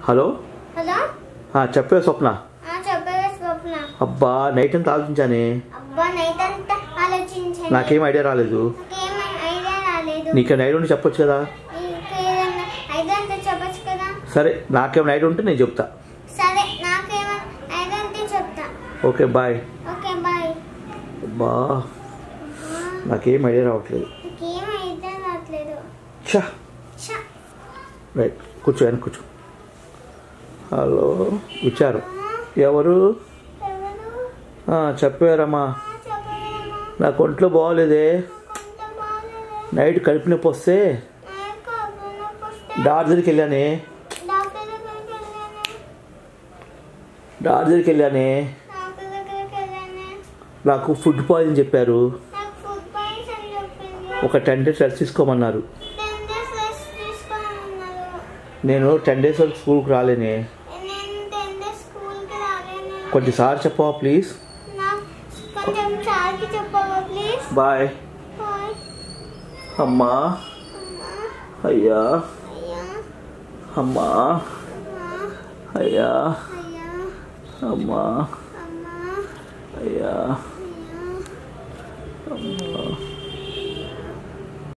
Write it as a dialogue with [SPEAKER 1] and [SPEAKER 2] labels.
[SPEAKER 1] hello
[SPEAKER 2] hello
[SPEAKER 1] ఆ, చెప్పే స్వప్న
[SPEAKER 2] ఆ, చెప్పవే స్వప్న
[SPEAKER 1] అబ్బా నైట్ అంతా ఆలోచించానే
[SPEAKER 2] అబ్బా నైట్ అంతా ఆలోచించండి
[SPEAKER 1] నాకేం ఐడియా రాలేదు
[SPEAKER 2] నాకేం ఐడియా రాలేదు
[SPEAKER 1] నీకు నైట్ ఉండి చెప్పొచ్చు కదా
[SPEAKER 2] ఇంకేదన్నా ఐడియా అంతా చెప్పచ్చు కదా
[SPEAKER 1] సరే నాకేం నైట్ ఉంటే నేను చెప్తా
[SPEAKER 2] సరే నాకేమో ఐడియా అంతే చెప్తా
[SPEAKER 1] ఓకే బాయ్
[SPEAKER 2] ఓకే బాయ్
[SPEAKER 1] అబ్బా నాకేం ఐడియా రావట్లేదు
[SPEAKER 2] నాకేం ఐడియా రావట్లేదు
[SPEAKER 1] ఛా
[SPEAKER 2] ఛ,
[SPEAKER 1] రైట్ కూర్చో వెనక్కి కూర్చో హలో విచారు
[SPEAKER 2] ఆ,
[SPEAKER 1] ఎవరు
[SPEAKER 2] ఎవరు
[SPEAKER 1] ఆ, చెప్పారమ్మా
[SPEAKER 2] ఆ, చెప్పవేమో
[SPEAKER 1] నాకు ఒంట్లో బాగోలేదే
[SPEAKER 2] కొంత బాగాలేదు
[SPEAKER 1] నైట్ కడుపు నొప్పి వస్తే
[SPEAKER 2] నాకు కడుపు నొప్పి వస్తే
[SPEAKER 1] డాక్టర్ దగ్గరికి వెళ్ళానే
[SPEAKER 2] డాక్టర్ దగ్గరికి వెళ్ళాను
[SPEAKER 1] డాక్టర్ దగ్గరికి వెళ్ళానే
[SPEAKER 2] డాక్టర్ దగ్గరికి వెళ్ళాను
[SPEAKER 1] నాకు ఫుడ్ పాయిజన్ చెప్పారు
[SPEAKER 2] నాకు ఫుడ్ పాయిజన్ అని చెప్పింది
[SPEAKER 1] ఒక టెన్ డేస్ రెస్ట్ తీసుకోమన్నారు
[SPEAKER 2] టెన్ డేస్ రెస్ట్ తీసుకోమన్నారు
[SPEAKER 1] నేను టెన్ డేస్ వరకు స్కూల్కి రాలేనే
[SPEAKER 2] నేను టెన్ డేస్ స్కూల్కి రాలేను
[SPEAKER 1] కొద్దిసారి చెప్పవా ప్లీజ్
[SPEAKER 2] నాకు కొంచెం చార్కి చెప్పవా ప్లీజ్
[SPEAKER 1] బాయ్
[SPEAKER 2] బాయ్
[SPEAKER 1] అమ్మా
[SPEAKER 2] అమ్మా
[SPEAKER 1] అయ్యా
[SPEAKER 2] అయ్యా
[SPEAKER 1] అమ్మా
[SPEAKER 2] అమ్మా
[SPEAKER 1] అయ్యా
[SPEAKER 2] అయ్యా
[SPEAKER 1] అమ్మా
[SPEAKER 2] అమ్మా
[SPEAKER 1] అయ్యా
[SPEAKER 2] అయ్యా
[SPEAKER 1] అమ్మా